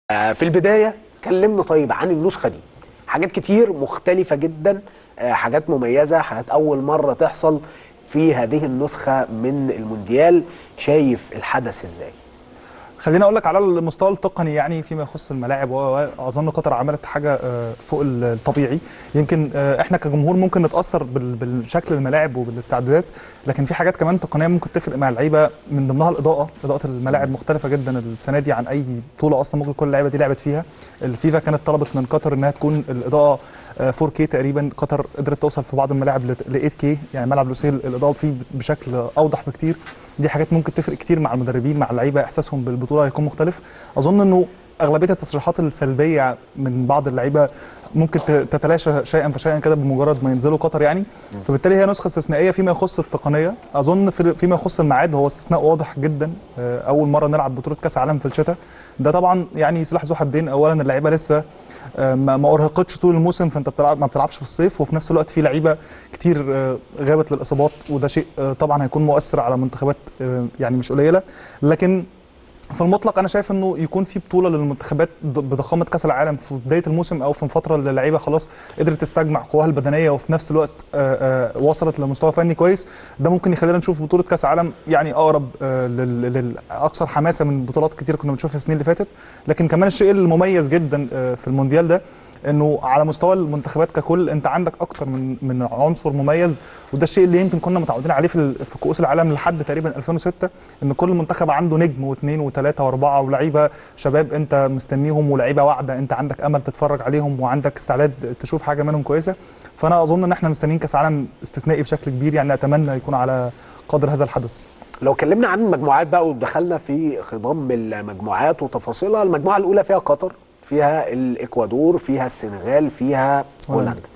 آه، في البداية كلمنا طيب عن النسخة دي حاجات كتير مختلفة جدا آه، حاجات مميزة حاجات أول مرة تحصل في هذه النسخة من المونديال شايف الحدث ازاي خليني اقول لك على المستوى التقني يعني فيما يخص الملاعب واظن قطر عملت حاجه آه، فوق الطبيعي يمكن آه، احنا كجمهور ممكن نتاثر بال- بالشكل الملاعب وبالاستعدادات لكن في حاجات كمان تقنيه ممكن تفرق مع اللعيبه من ضمنها الاضاءه اضاءه الملاعب مختلفه جدا السنه دي عن اي بطوله اصلا ممكن كل اللعيبه دي لعبت فيها الفيفا كانت طلبت من قطر انها تكون الاضاءه آه، 4K تقريبا قطر قدرت توصل في بعض الملاعب ل 8K يعني ملعب لوسيل الاضاءه فيه بشكل اوضح بكتير دي حاجات ممكن تفرق كتير مع المدربين مع اللعيبه احساسهم بالبطوله هيكون مختلف اظن انه اغلبيه التصريحات السلبيه من بعض اللعيبه ممكن ت- تتلاشى شيئا فشيئا كده بمجرد ما ينزلوا قطر يعني فبالتالي هي نسخه استثنائيه فيما يخص التقنيه اظن في- فيما يخص الميعاد هو استثناء واضح جدا آه، اول مره نلعب بطوله كاس عالم في الشتاء ده طبعا يعني سلاح ذو حدين اولا اللعيبه لسه آه، ما ما ارهقتش طول الموسم فانت بتلعب ما بتلعبش في الصيف وفي نفس الوقت في لعيبه كتير آه، غابت للاصابات وده شيء آه، طبعا هيكون مؤثر على منتخبات آه، يعني مش قليله لكن في المطلق انا شايف انه يكون في بطوله للمنتخبات ض- بضخامه كاس العالم في بدايه الموسم او في فتره اللي اللعيبه خلاص قدرت تستجمع قواها البدنيه وفي نفس الوقت آه، آه، وصلت لمستوى فني كويس ده ممكن يخلينا نشوف بطوله كاس عالم يعني اقرب آه، لل- للاكثر حماسه من بطولات كتير كنا بنشوفها السنين اللي فاتت لكن كمان الشيء المميز جدا آه، في المونديال ده انه على مستوى المنتخبات ككل انت عندك اكتر من من عنصر مميز وده الشيء اللي يمكن كنا متعودين عليه في ال- في كؤوس العالم لحد تقريبا 2006 ان كل منتخب عنده نجم واثنين وثلاثه واربعه ولاعيبه شباب انت مستنيهم ولاعيبه واعده انت عندك امل تتفرج عليهم وعندك استعداد تشوف حاجه منهم كويسه فانا اظن ان احنا مستنيين كاس عالم استثنائي بشكل كبير يعني اتمنى يكون على قدر هذا الحدث لو اتكلمنا عن المجموعات بقى ودخلنا في خضم المجموعات وتفاصيلها المجموعة الأولى فيها قطر فيها الإكوادور فيها السنغال فيها هولندا. هولندا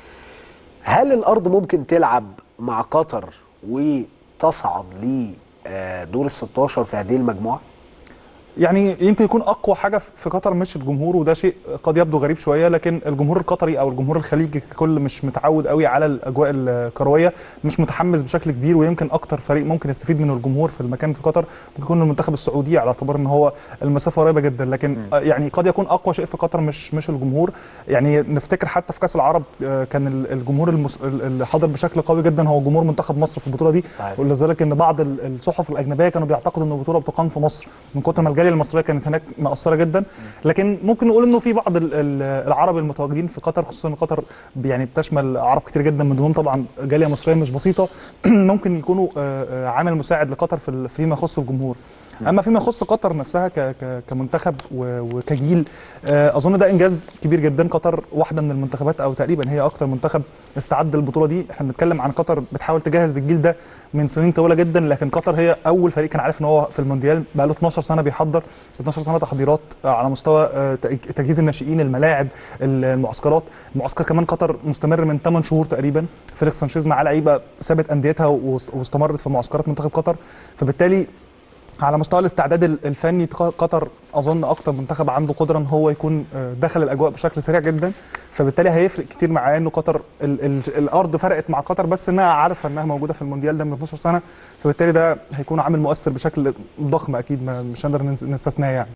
هل الأرض ممكن تلعب مع قطر وتصعد لدور ال 16 في هذه المجموعة؟ يعني يمكن يكون اقوى حاجه في قطر مش الجمهور وده شيء قد يبدو غريب شويه لكن الجمهور القطري او الجمهور الخليجي ككل مش متعود قوي على الاجواء الكرويه مش متحمس بشكل كبير ويمكن اكتر فريق ممكن يستفيد من الجمهور في المكان في قطر ممكن يكون المنتخب السعودي على اعتبار ان هو المسافه قريبه جدا لكن آه، يعني قد يكون اقوى شيء في قطر مش مش الجمهور يعني نفتكر حتى في كاس العرب آه، كان ال- الجمهور المس... اللي حاضر بشكل قوي جدا هو جمهور منتخب مصر في البطوله دي صحيح. ولذلك ان بعض ال- الصحف الاجنبيه كانوا بيعتقدوا ان البطوله بتقام في مصر من كتر ما الجاليه المصريه كانت هناك مأثره جدا لكن ممكن نقول انه في بعض ال- ال- العرب المتواجدين في قطر خصوصا ان قطر ب- يعني بتشمل عرب كتير جدا من ضمنهم طبعا جاليه مصريه مش بسيطه ممكن يكونوا آه، آه، عامل مساعد لقطر في ال- فيما يخص الجمهور اما فيما يخص قطر نفسها ك- ك- كمنتخب و- وكجيل آه، اظن ده انجاز كبير جدا قطر واحده من المنتخبات او تقريبا هي اكتر منتخب استعد للبطوله دي احنا بنتكلم عن قطر بتحاول تجهز للجيل ده من سنين طويله جدا لكن قطر هي اول فريق كان عارف ان هو في المونديال بقى له 12 سنه بيحضر 12 سنه تحضيرات آه، على مستوى آه، تج- تجهيز الناشئين الملاعب المعسكرات معسكر كمان قطر مستمر من 8 شهور تقريبا فيليكس سانشيز معاه لعيبه سابت انديتها واست- واستمرت في معسكرات منتخب قطر فبالتالي على مستوى الاستعداد ال- الفني ق- قطر اظن اكتر منتخب عنده قدره ان هو يكون آه، دخل الاجواء بشكل سريع جدا فبالتالي هيفرق كتير معاه انه قطر ال ال الارض فرقت مع قطر بس انها عارفه انها موجوده في المونديال ده من 12 سنه فبالتالي ده هيكون عامل مؤثر بشكل ضخم اكيد ما مش هنقدر ننس- نستثناه يعني